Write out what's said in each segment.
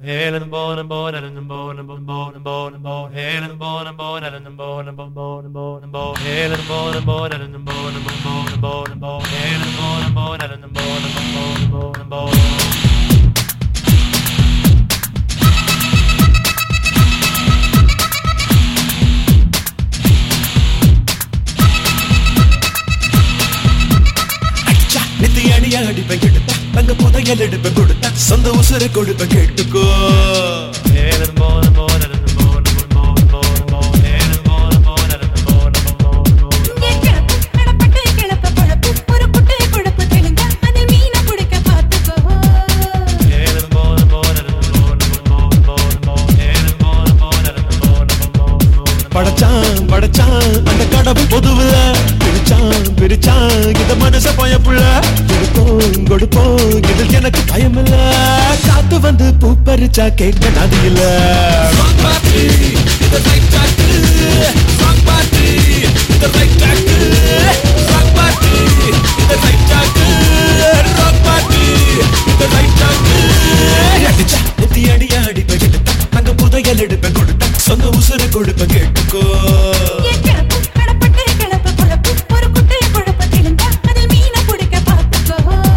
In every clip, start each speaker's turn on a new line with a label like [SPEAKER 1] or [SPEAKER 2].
[SPEAKER 1] Helen born born and born born born born born Helen born born and born born born born born Helen born born and born born born born Helen born born and born born born born
[SPEAKER 2] அடிச்சா நித்தி அடியா அடிப்பேன் கெடுத்தா தங்க புதையல் எடுப்பேன் கொடுத்தா சொந்த உசுரை கொடுப்பேன் கேட்டுக்கோ
[SPEAKER 1] Helen born born and born born born born Helen born born and born born born
[SPEAKER 3] இங்கே கிளப்பு, நடப்பட்டு கிளப்பு பொழப்பு. ஒரு குட்டை கொழுப்பு தெளிஞ்சா, அதில் மீனை பிடிக்க பார்த்துக்கோ.
[SPEAKER 1] Helen born born and born born born born Helen born born and born born born
[SPEAKER 2] படைச்சான் படைச்சான் அந்த கடவுள் பொதுவுல பிரிச்சான் பிரிச்சான் இந்த மனச பயப்புள்ள கொடுப்போம் கொடுப்போம் இதில் எனக்கு பயமில்ல காத்து வந்து பூ பறிச்சா கேட்க நதி இல்ல அடிச்சா நித்தி அடியா அடிப்பேன் கெடுத்தா தங்க புதையல் எடுப்பேன் கொடுத்தா சொந்த உசுரை கொடுப்பேன் கேட்டுக்கோ
[SPEAKER 3] இங்கே கிளப்பு, நடப்பட்டு கிளப்பு பொழப்பு. ஒரு குட்டை கொழுப்பு தெளிஞ்சா, அதில் மீனை பிடிக்க பார்த்துக்கோ.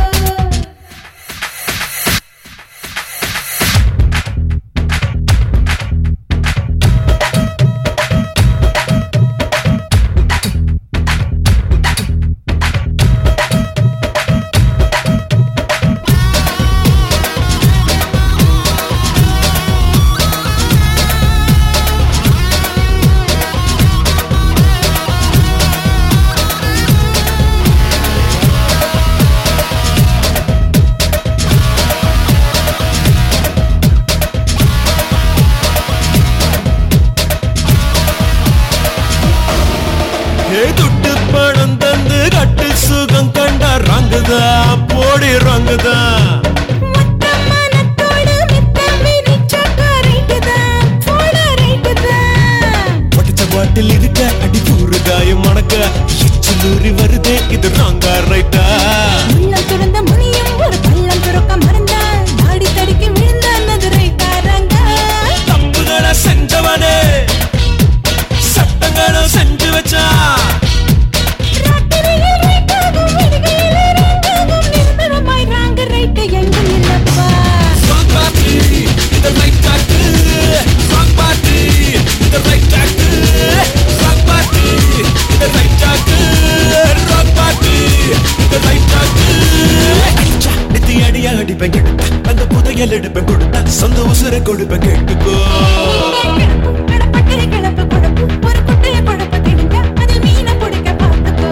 [SPEAKER 2] ஏ துட்டு பணம் தந்து கட்டு சுகம் கண்டா ரங்குதா போடி ரங்குதா
[SPEAKER 3] மொத்த மனத்தோடு மித்தம் விரிச்சாக்கா ரைட்டுதான், போட ரைட்டுதான்.
[SPEAKER 2] பட்டிச்ச பாட்டில் இருக்க அடி கூறு காயம் மணக்க எச்சிலூரி வருதே இது ராங்கா ரைட்டா
[SPEAKER 3] உள்ளம் துறந்த முனியும் ஒரு பள்ளம் துறக்க மறந்தான். நாடி தடுக்கி விழுந்தான் அது ரைட்டாரங்க.
[SPEAKER 2] தப்புகளை செஞ்சவனே சட்டங்களும் செஞ்சு வச்சா
[SPEAKER 3] ராத்திரியில் ரைட்டாகும், விடுகையில் ரைட்டாகும், நிரந்தரமாய் ராங்க ரைட்டு எங்கும் இல்லப்பா.
[SPEAKER 2] ராங் பாட்டி இது ரைட் ஆக்கு ராங் பாட்டி இது ரைட் ஆக்கு ராங் பாட்டி இது ரைட் ஆக்கு ராங் பாட்டி இது ரைட் ஆக்கு அடிச்சா நித்தி அடியா அடிப்பேன் கெடுத்தா அந்த புதையல் எடுப்பேன் கொடுத்தா சொந்த உசுரை கொடுப்பேன் கேட்டுக்கோ
[SPEAKER 3] கிளப்பு, கடப்பட்டு கிளப்பு கொழுப்பு, ஒரு குட்டைய கொழுப்பு திணிஞ்சா, அதில் மீனை பிடிக்க பார்த்துக்கோ.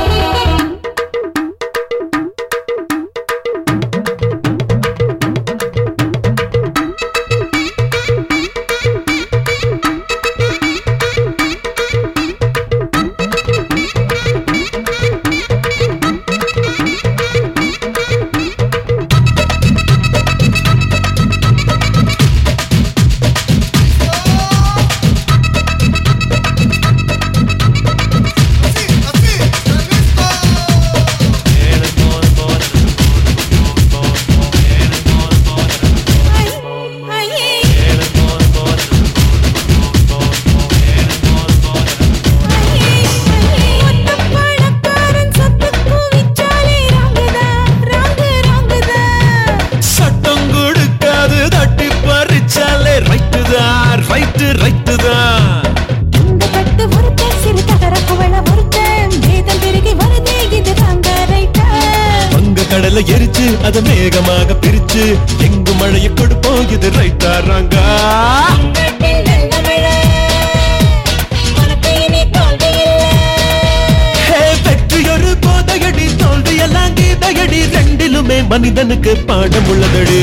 [SPEAKER 1] Helen born born and born born born Helen born born and born born
[SPEAKER 3] ஐயே,
[SPEAKER 1] Helen born born and born born born Helen born born and
[SPEAKER 3] ஐயே, ஐயே. ஒத்த பணக்காரன் சொத்துக்கு விற்றாலே ராங்குதான், ராங்கு, ராங்குதான்.
[SPEAKER 2] சட்டம் கொடுக்காது தட்டி பறிச்சாலே ரைட்டு தான் ரைட்டு ரைட்டு தான்
[SPEAKER 3] இந்த பட்டு ஒருத்தன் சிறு தகர குவள ஒருத்தன் வேதம் பெருகி வருதே இது ராங்க ரைட்டா
[SPEAKER 2] வங்க கடலை எரிச்சு அத மேகமாக பிரிச்சு எங்கு மழையை கொடுப்போம் இது ரைட்டா ராங்கா
[SPEAKER 3] நாட்டில் நல்ல மழை உனக்கு இனி தோல்வி இல்லை
[SPEAKER 2] ஹே, வெற்றி ஒரு போதையடி தோல்வி எல்லாம் கீதையடி ரெண்டிலுமே மனிதனுக்கு பாடம் உள்ளதடி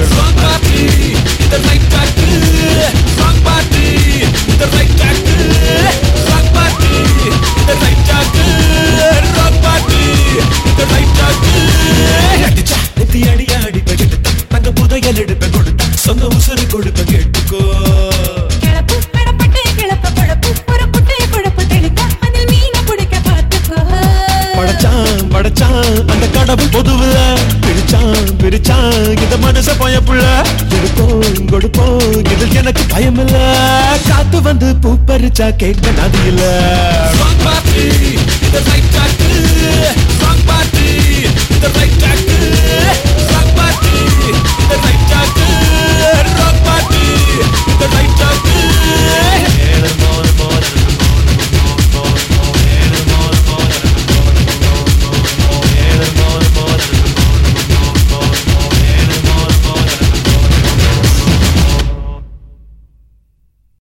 [SPEAKER 2] அடிச்சா, நித்தி அடியா அடிப்பேன் கெடுத்தா, தங்க புதையல் எடுப்பேன் கொடுத்தா சொந்த உசுறு கொடுப்பேன் கேட்டுக்கோ
[SPEAKER 3] கிளப்பு கடப்பட்டு கிளப்பு குழப்பு ஒரு குட்டை குழப்பு தெளித்தா அதில் மீனை பிடிக்க பார்த்துக்கோ
[SPEAKER 2] படைச்சான் படைச்சான் அந்த கடவுள் பொதுவுல பிரிச்சான் பிரிச்சான் இந்த மனச பயப்புள்ள எடுப்போம் கொடுப்போம் இதில் எனக்கு பயமில்ல காத்து வந்து பூ பறிச்சா கேட்க நதி இல்ல Wrong party, the right track. Wrong party, the right track. Wrong party, the right